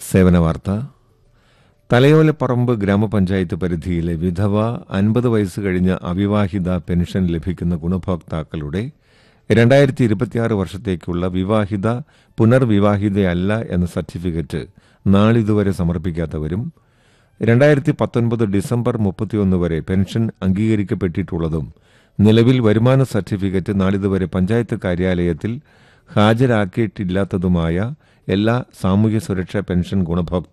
സേവന വാർത്ത തലയോലപ്പറമ്പ് ഗ്രാമപഞ്ചായത്ത് പരിധിയിലെ വിധവ അൻപത് വയസ്സ് കഴിഞ്ഞ അവിവാഹിത പെൻഷൻ ലഭിക്കുന്ന ഗുണഭോക്താക്കളുടെ രണ്ടായിരത്തി ഇരുപത്തിയാറ് വർഷത്തേക്കുള്ള വിവാഹിത പുനർവിവാഹിതയല്ല എന്ന സർട്ടിഫിക്കറ്റ് നാളിതുവരെ സമർപ്പിക്കാത്തവരും രണ്ടായിരത്തി പത്തൊൻപത് ഡിസംബർ മുപ്പത്തിയൊന്ന് വരെ പെൻഷൻ അംഗീകരിക്കപ്പെട്ടിട്ടുള്ളതും നിലവിൽ വരുമാന സർട്ടിഫിക്കറ്റ് നാളിതുവരെ പഞ്ചായത്ത് കാര്യാലയത്തിൽ ഹാജരാക്കിയിട്ടില്ലാത്തതുമായ എല്ലാ സാമൂഹ്യ സുരക്ഷാ പെൻഷൻ ഗുണഭോക്താക്കളും